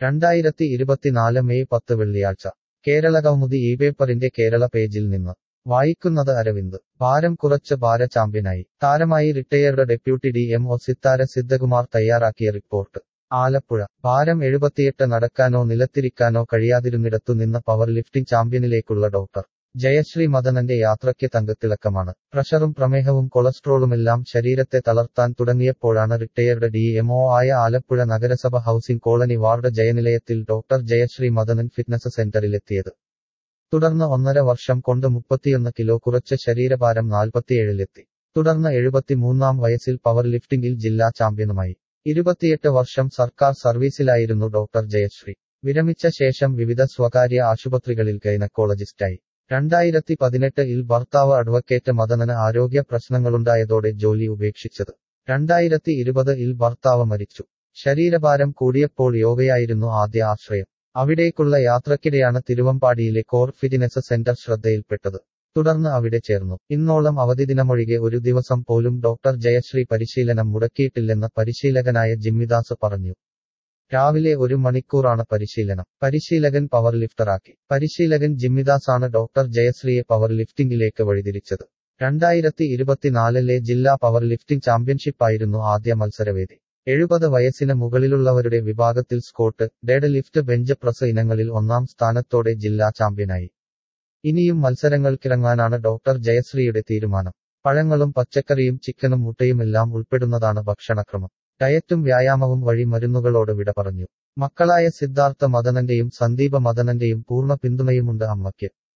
രണ്ടായിരത്തി ഇരുപത്തിനാല് മെയ് പത്ത് വെള്ളിയാഴ്ച കേരള കൗമുദി ഈ പേപ്പറിന്റെ കേരള പേജിൽ നിന്ന് വായിക്കുന്നത് അരവിന്ദ് ഭാരം കുറച്ച് ഭാര ചാമ്പ്യനായി താരമായി retired deputy D M O Sithara Sidhakumar തയ്യാറാക്കിയ റിപ്പോർട്ട് ആലപ്പുഴ ഭാരം എഴുപത്തിയെട്ട് നടക്കാനോ നിലത്തിരിക്കാനോ കഴിയാതിരുന്നിടത്തു നിന്ന് പവർ ലിഫ്റ്റിംഗ് ചാമ്പ്യനിലേക്കുള്ള ഡോക്ടർ ജയശ്രീ മദനന്റെ യാത്രയ്ക്ക് തങ്കത്തിളക്കമാണ് പ്രഷറും പ്രമേഹവും കൊളസ്ട്രോളുമെല്ലാം ശരീരത്തെ തളർത്താൻ തുടങ്ങിയപ്പോഴാണ് റിട്ടയർഡ് ഡി എംഒ ആയ ആലപ്പുഴ നഗരസഭ ഹൌസിംഗ് കോളനി വാർഡ് ജയനിലയത്തിൽ ഡോക്ടർ ജയശ്രീ മദനൻ ഫിറ്റ്നസ് സെന്ററിലെത്തിയത് തുടർന്ന് ഒന്നര വർഷം കൊണ്ട് മുപ്പത്തിയൊന്ന് കിലോ കുറച്ച് ശരീരഭാരം നാൽപ്പത്തിയേഴിലെത്തി തുടർന്ന് എഴുപത്തിമൂന്നാം വയസ്സിൽ പവർ ലിഫ്റ്റിംഗിൽ ജില്ലാ ചാമ്പ്യനുമായി ഇരുപത്തിയെട്ട് വർഷം സർക്കാർ സർവീസിലായിരുന്നു ഡോക്ടർ ജയശ്രീ വിരമിച്ച ശേഷം വിവിധ സ്വകാര്യ ആശുപത്രികളിൽ ഗൈനക്കോളജിസ്റ്റായി രണ്ടായിരത്തി പതിനെട്ട് ഇൽ ഭർത്താവ് അഡ്വക്കേറ്റ് മദനന് ആരോഗ്യ പ്രശ്നങ്ങളുണ്ടായതോടെ ജോലി ഉപേക്ഷിച്ചത് രണ്ടായിരത്തി ഇരുപത് ഇൽ ഭർത്താവ് മരിച്ചു ശരീരഭാരം കൂടിയപ്പോൾ യോഗയായിരുന്നു ആദ്യ ആശ്രയം അവിടേക്കുള്ള യാത്രക്കിടെയാണ് തിരുവമ്പാടിയിലെ കോർ ഫിറ്റ്നസ് സെന്റർ ശ്രദ്ധയിൽപ്പെട്ടത് തുടർന്ന് അവിടെ ചേർന്നു ഇന്നോളം അവധി ദിനമൊഴികെ ഒരു ദിവസം പോലും ഡോക്ടർ ജയശ്രീ പരിശീലനം മുടക്കിയിട്ടില്ലെന്ന് പരിശീലകനായ ജിമ്മിദാസ് പറഞ്ഞു രാവിലെ ഒരു മണിക്കൂറാണ് പരിശീലനം പരിശീലകൻ പവർ ലിഫ്റ്ററാക്കി പരിശീലകൻ ജിമ്മിദാസാണ് ഡോക്ടർ ജയശ്രീയെ പവർ ലിഫ്റ്റിംഗിലേക്ക് വഴിതിരിച്ചത് രണ്ടായിരത്തി ഇരുപത്തിനാലിലെ ജില്ലാ പവർ ലിഫ്റ്റിംഗ് ചാമ്പ്യൻഷിപ്പായിരുന്നു ആദ്യ മത്സരവേദി എഴുപത് വയസ്സിന് മുകളിലുള്ളവരുടെ വിഭാഗത്തിൽ squat deadlift bench press ഇനങ്ങളിൽ ഒന്നാം സ്ഥാനത്തോടെ ജില്ലാ ചാമ്പ്യനായി ഇനിയും മത്സരങ്ങൾക്കിറങ്ങാനാണ് ഡോക്ടർ ജയശ്രീയുടെ തീരുമാനം പഴങ്ങളും പച്ചക്കറിയും ചിക്കനും മുട്ടയുമെല്ലാം ഉൾപ്പെടുന്നതാണ് ഭക്ഷണക്രമം ഡയറ്റും വ്യായാമവും വഴി മരുന്നുകളോട് വിട പറഞ്ഞു മക്കളായ സിദ്ധാർത്ഥ മദനന്റെയും സന്ദീപ മദനന്റെയും പൂർണ്ണ പിന്തുണയുമുണ്ട് അമ്മയ്ക്ക്